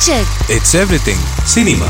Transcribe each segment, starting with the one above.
check. It's everything cinema.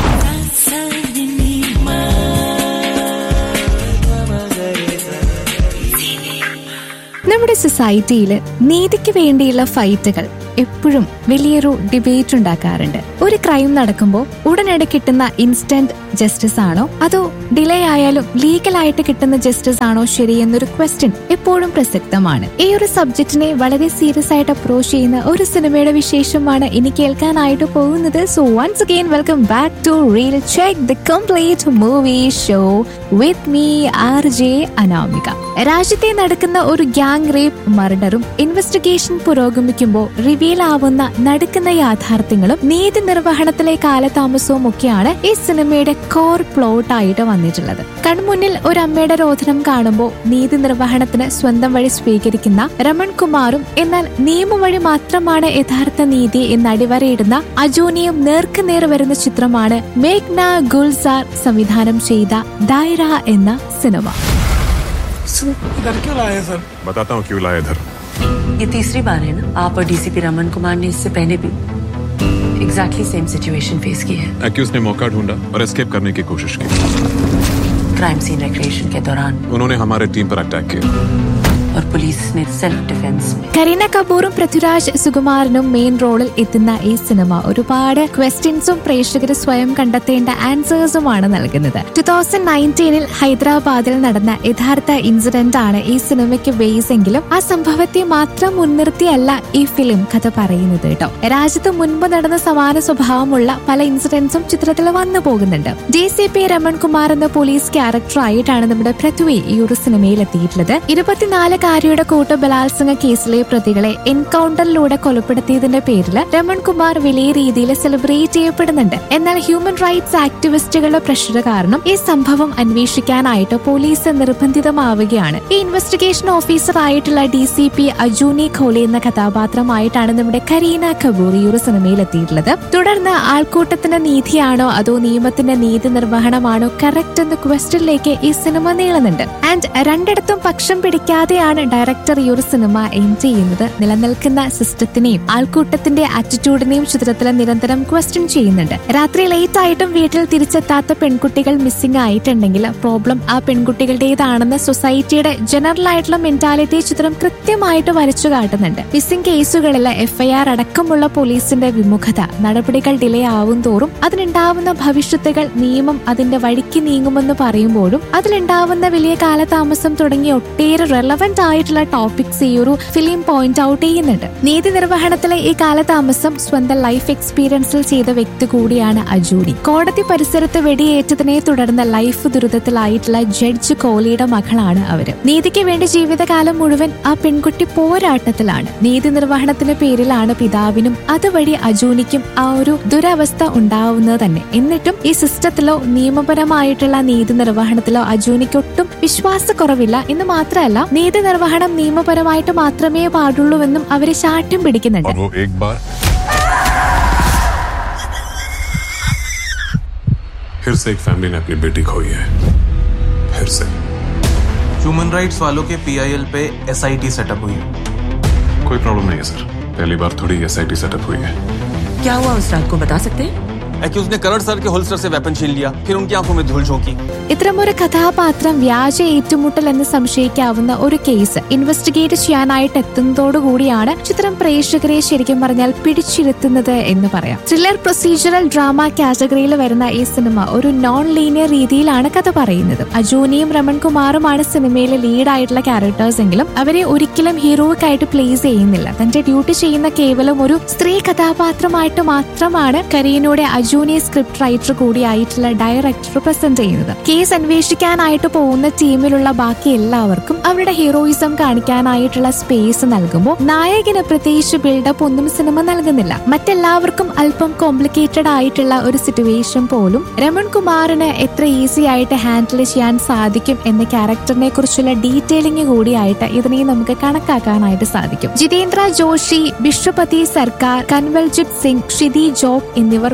നമ്മുടെ സൊസൈറ്റിയിൽ നീതിക്ക് വേണ്ടിയുള്ള ഫൈറ്റുകൾ എപ്പോഴും വലിയൊരു ഡിബേറ്റ് ഉണ്ടാക്കാറുണ്ട് ഒരു ക്രൈം നടക്കുമ്പോൾ ഉടനടി കിട്ടുന്ന ഇൻസ്റ്റന്റ് ജസ്റ്റിസ് ആണോ അതോ ഡിലേ ആയാലും ലീഗലായിട്ട് കിട്ടുന്ന ജസ്റ്റിസ് ആണോ ശരി എന്നൊരു ക്വസ്റ്റ്യൻ എപ്പോഴും പ്രസക്തമാണ് ഈ ഒരു സബ്ജക്റ്റിനെ വളരെ സീരിയസ് ആയിട്ട് അപ്രോച്ച് ചെയ്യുന്ന ഒരു സിനിമയുടെ വിശേഷമാണ് ഇനി കേൾക്കാനായിട്ട് പോകുന്നത് so once again welcome back to reel check the complete movie show with me R J Anamika രാജ്യത്തെ നടക്കുന്ന ഒരു ഗ്യാങ് റേപ്പ് മർഡറും ഇൻവെസ്റ്റിഗേഷൻ പുരോഗമിക്കുമ്പോൾ റിവീൽ ആവുന്ന നടുക്കുന്ന യാഥാർത്ഥ്യങ്ങളും നീതി നിർവഹണത്തിലെ കാലതാമസവും ഒക്കെയാണ് ഈ സിനിമയുടെ കോർ പ്ലോട്ട് ആയിട്ട് വന്നിട്ടുള്ളത് കൺമുന്നിൽ ഒരു അമ്മയുടെ രോധനം കാണുമ്പോൾ നീതി നിർവഹണത്തിന് സ്വന്തം വഴി സ്വീകരിക്കുന്ന രമൺ കുമാറും എന്നാൽ നിയമം വഴി മാത്രമാണ് യഥാർത്ഥ നീതി എന്ന് അടിവരയിടുന്ന അജോനിയും നേർക്കുനേർ വരുന്ന ചിത്രമാണ് മേഘ്ന ഗുൽസാർ സംവിധാനം ചെയ്ത ദായറ എന്ന സിനിമ इधर क्यों लाए सर बताता हूँ क्यों लाया इधर ये तीसरी बार है ना आप और डीसीपी रमन कुमार ने इससे पहले भी एग्जैक्टली सेम सिचुएशन फेस की है एक्यूज ने मौका ढूंढा और एस्केप करने की कोशिश की क्राइम सीन रिक्रिएशन के दौरान उन्होंने हमारे टीम पर अटैक किया और पुलिस ने सेल्फ डिफेंस में കരീന കപൂറും പൃഥ്വിരാജ് സുകുമാരനും മെയിൻ റോളിൽ എത്തുന്ന ഈ സിനിമ ഒരുപാട് ക്വസ്റ്റ്യൻസും പ്രേക്ഷകർ സ്വയം കണ്ടെത്തേണ്ട ആൻസേഴ്സുമാണ് നൽകുന്നത് ടു തൗസൻഡ് നയൻറ്റീനിൽ ഹൈദരാബാദിൽ നടന്ന യഥാർത്ഥ ഇൻസിഡന്റ് ആണ് ഈ സിനിമയ്ക്ക് ബേസ് എങ്കിലും ആ സംഭവത്തെ മാത്രം മുൻനിർത്തിയല്ല ഈ ഫിലിം കഥ പറയുന്നത് കേട്ടോ രാജ്യത്ത് മുൻപ് നടന്ന സമാന സ്വഭാവമുള്ള പല ഇൻസിഡന്റ്സും ചിത്രത്തിൽ വന്നു പോകുന്നുണ്ട് ഡി സി പി രമൺകുമാർ എന്ന പോലീസ് ക്യാരക്ടർ ആയിട്ടാണ് നമ്മുടെ പൃഥ്വി ഈ ഒരു സിനിമയിൽ എത്തിയിട്ടുള്ളത് ഇരുപത്തിനാലുകാരിയുടെ കൂട്ട ബലാത്സംഗ കേസിലെ പ്രതികളെ എൻകൗണ്ടറിലൂടെ കൊലപ്പെടുത്തിയതിന്റെ പേരിൽ രമൺകുമാർ വലിയ രീതിയിൽ സെലിബ്രേറ്റ് ചെയ്യപ്പെടുന്നുണ്ട് എന്നാൽ ഹ്യൂമൻ റൈറ്റ്സ് ആക്ടിവിസ്റ്റുകളുടെ പ്രഷർ കാരണം ഈ സംഭവം അന്വേഷിക്കാനായിട്ട് പോലീസ് നിർബന്ധിതമാവുകയാണ് ഈ ഇൻവെസ്റ്റിഗേഷൻ ഓഫീസർ ആയിട്ടുള്ള D C P Ajuni Khole എന്ന കഥാപാത്രമായിട്ടാണ് നമ്മുടെ കരീന കപൂർ ഈ ഒരു സിനിമയിൽ എത്തിയിട്ടുള്ളത് തുടർന്ന് ആൾക്കൂട്ടത്തിന്റെ നീതിയാണോ അതോ നിയമത്തിന്റെ നീതി നിർവഹണമാണോ കറക്റ്റ് എന്ന ക്വസ്റ്റ്യനിലേക്ക് ഈ സിനിമ നീളുന്നുണ്ട് ആൻഡ് രണ്ടിടത്തും പക്ഷം പിടിക്കാതെയാണ് ഡയറക്ടർ ഈ ഒരു സിനിമ എയിം ചെയ്യുന്നത് നിലനിൽക്കുന്ന സിസ്റ്റത്തിനെയും ആൾക്കൂട്ടത്തിന്റെ ആറ്റിറ്റ്യൂഡിനെയും ചിത്രത്തിൽ നിരന്തരം ക്വസ്റ്റ്യൻ ചെയ്യുന്നുണ്ട് രാത്രി ലേറ്റ് ആയിട്ടും വീട്ടിൽ തിരിച്ചെത്താത്ത പെൺകുട്ടികൾ മിസ്സിംഗ് ആയിട്ടുണ്ടെങ്കിൽ പ്രോബ്ലം ആ പെൺകുട്ടികളുടേതാണെന്ന സൊസൈറ്റിയുടെ ജനറൽ ആയിട്ടുള്ള മെന്റാലിറ്റി ചിത്രം കൃത്യമായിട്ട് വരച്ചു കാട്ടുന്നുണ്ട് മിസ്സിംഗ് കേസുകളിൽ എഫ്ഐആർ അടക്കമുള്ള പോലീസിന്റെ വിമുഖത നടപടികൾ ഡിലേ ആവും തോറും അതിനുണ്ടാവുന്ന ഭവിഷ്യത്തുകൾ നിയമം അതിന്റെ വഴിക്ക് നീങ്ങുമെന്ന് പറയുമ്പോഴും അതിലുണ്ടാവുന്ന വലിയ കാലതാമസം തുടങ്ങിയ ഒട്ടേറെ റെലവെന്റ് ആയിട്ടുള്ള ടോപ്പിക്സ് ഈ ഒരു ഫിലിം പോയിന്റ് ഔട്ട് ചെയ്യുന്നുണ്ട് നീതി നിർവഹണത്തിലെ ഈ കാലതാമസം സ്വന്തം ലൈഫ് എക്സ്പീരിയൻസിൽ ചെയ്ത വ്യക്തി കൂടിയാണ് അജൂരി കോടതി പരിസരത്ത് വെടിയേറ്റതിനെ തുടർന്ന് ലൈഫ് ദുരിതത്തിലായിട്ടുള്ള ജഡ്ജ് കോഹ്ലിയുടെ മകളാണ് അവര് നീതിക്ക് വേണ്ടി ജീവിതകാലം മുഴുവൻ ആ പെൺകുട്ടി പോരാട്ടത്തിലാണ് നീതി നിർവഹണത്തിന്റെ പേരിലാണ് പിതാവിനും അതുവഴി അജൂനിക്കും ആ ഒരു ദുരവസ്ഥ ഉണ്ടാവുന്നത് തന്നെ എന്നിട്ടും ഈ സിസ്റ്റത്തിലോ നിയമപരമായിട്ടുള്ള നീതി നിർവഹണത്തിലോ അജൂനിക്ക് ഒട്ടും വിശ്വാസക്കുറവില്ല എന്ന് മാത്രമല്ല നീതി നിർവഹണം നിയമപരമായിട്ട് മാത്രമേ പാടുള്ളൂവെന്നും അവര് ശാഠ്യം പിടിക്കുന്നുണ്ട് और वो एक बार फिर से एक फैमिली ने अपनी बेटी खोई है फिर से ह्यूमन राइट्स वालों के पीआईएल पे एसआईटी सेटअप हुई है कोई प्रॉब्लम नहीं है सर पहली बार थोड़ी एस सेटअप हुई है क्या हुआ उस रात को बता सकते हैं एक्यूज ने करण सर के होल्स्टर से वेपन छीन लिया फिर उनकी आंखों में धूल झोंकी ഇത്തരമൊരു കഥാപാത്രം വ്യാജ ഏറ്റുമുട്ടൽ എന്ന് സംശയിക്കാവുന്ന ഒരു കേസ് ഇൻവെസ്റ്റിഗേറ്റ് ചെയ്യാനായിട്ട് എത്തുന്നതോടുകൂടിയാണ് ചിത്രം പ്രേക്ഷകരെ ശരിക്കും പറഞ്ഞാൽ പിടിച്ചിരുത്തുന്നത് എന്ന് പറയാം ത്രില്ലർ പ്രൊസീജറൽ ഡ്രാമ കാറ്റഗറിയിൽ വരുന്ന ഈ സിനിമ ഒരു നോൺ ലീനിയർ രീതിയിലാണ് കഥ പറയുന്നത് അജോനിയും രമൺ കുമാറുമാണ് സിനിമയിലെ ലീഡായിട്ടുള്ള ക്യാരക്ടേഴ്സ് എങ്കിലും അവരെ ഒരിക്കലും ഹീറോയിക് ആയിട്ട് പ്ലേസ് ചെയ്യുന്നില്ല തന്റെ ഡ്യൂട്ടി ചെയ്യുന്ന കേവലം ഒരു സ്ത്രീ കഥാപാത്രമായിട്ട് മാത്രമാണ് കരീനയുടെ അജൂനി സ്ക്രിപ്റ്റ് റൈറ്റർ കൂടിയായിട്ടുള്ള ഡയറക്ടർ പ്രസന്റ് ചെയ്യുന്നത് കേസ് അന്വേഷിക്കാനായിട്ട് പോകുന്ന ടീമിലുള്ള ബാക്കി എല്ലാവർക്കും അവരുടെ ഹീറോയിസം കാണിക്കാനായിട്ടുള്ള സ്പേസ് നൽകുമ്പോൾ നായകന് പ്രത്യേകിച്ച് ബിൽഡപ്പ് ഒന്നും സിനിമ നൽകുന്നില്ല മറ്റെല്ലാവർക്കും അല്പം കോംപ്ലിക്കേറ്റഡ് ആയിട്ടുള്ള ഒരു സിറ്റുവേഷൻ പോലും രമൺ കുമാറിന് എത്ര ഈസി ആയിട്ട് ഹാൻഡിൽ ചെയ്യാൻ സാധിക്കും എന്ന ക്യാരക്ടറിനെ കുറിച്ചുള്ള ഡീറ്റെയിലിംഗ് കൂടിയായിട്ട് ഇതിനെ നമുക്ക് കണക്കാക്കാനായിട്ട് സാധിക്കും ജിതേന്ദ്ര ജോഷി ബിശ്വപതി സർക്കാർ കൻവൽജിത് സിംഗ് ക്ഷിതി ജോബ് എന്നിവർ മികച്ച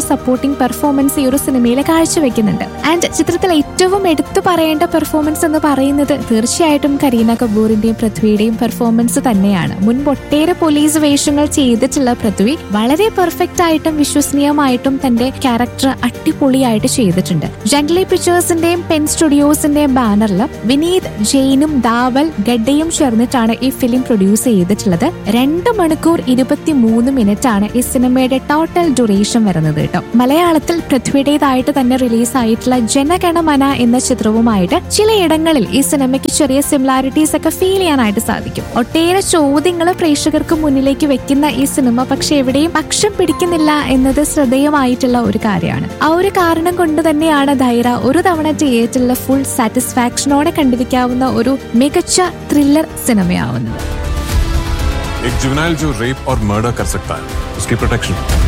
സപ്പോർട്ടിംഗ് പെർഫോമൻസ് ഈ ഒരു സിനിമയിൽ കാഴ്ചവെക്കുന്നുണ്ട് ആൻഡ് ചിത്രത്തിൽ ഏറ്റവും എടുത്തു പറയേണ്ട പെർഫോമൻസ് എന്ന് പറയുന്നത് തീർച്ചയായിട്ടും കരീന കപൂറിന്റെയും പൃഥ്വിയുടെയും പെർഫോമൻസ് തന്നെയാണ് മുൻപ് ഒട്ടേറെ പോലീസ് വേഷങ്ങൾ ചെയ്തിട്ടുള്ള പൃഥ്വി വളരെ പെർഫെക്റ്റ് ആയിട്ടും വിശ്വസനീയമായിട്ടും തന്റെ ക്യാരക്ടർ അടിപൊളിയായിട്ട് ചെയ്തിട്ടുണ്ട് ജംഗ്ലി പിക്ചേഴ്സിന്റെയും പെൻ സ്റ്റുഡിയോസിന്റെയും ബാനറിൽ വിനീത് ജെയിനും ദാവൽ ഗഡ്ഡയും ചേർന്നിട്ടാണ് ഈ ഫിലിം പ്രൊഡ്യൂസ് ചെയ്തിട്ടുള്ളത് രണ്ട് മണിക്കൂർ ഇരുപത്തി മൂന്ന് മിനിറ്റ് ആണ് ഈ സിനിമയുടെ ടോട്ടൽ ഡ്യൂറേഷൻ വരുന്നത് കേട്ടോ മലയാളത്തിൽ പൃഥ്വിയുടേതായിട്ട് തന്നെ റിലീസ് ആയിട്ടുള്ള ജനഗണമന എന്ന ചിത്രവുമായിട്ട് ചിലയിടങ്ങളിൽ ഈ സിനിമയ്ക്ക് ചെറിയ സിമിലാരിറ്റീസ് ഒക്കെ ഫീൽ ചെയ്യാനായിട്ട് സാധിക്കും ഒട്ടേറെ ചോദ്യങ്ങൾ പ്രേക്ഷകർക്ക് മുന്നിലേക്ക് വെക്കുന്ന ഈ സിനിമ പക്ഷെ എവിടെയും പക്ഷം പിടിക്കുന്നില്ല എന്നത് ശ്രദ്ധേയമായിട്ടുള്ള ഒരു കാര്യമാണ് ആ ഒരു കാരണം കൊണ്ട് തന്നെയാണ് ധൈര ഒരു തവണ തിയേറ്ററിൽ ഫുൾ സാറ്റിസ്ഫാക്ഷനോടെ കണ്ടിരിക്കാവുന്ന ഒരു മികച്ച ത്രില്ലർ സിനിമയാവുന്നത് एक जुवनाइल जो रेप और मर्डर कर सकता है उसकी प्रोटेक्शन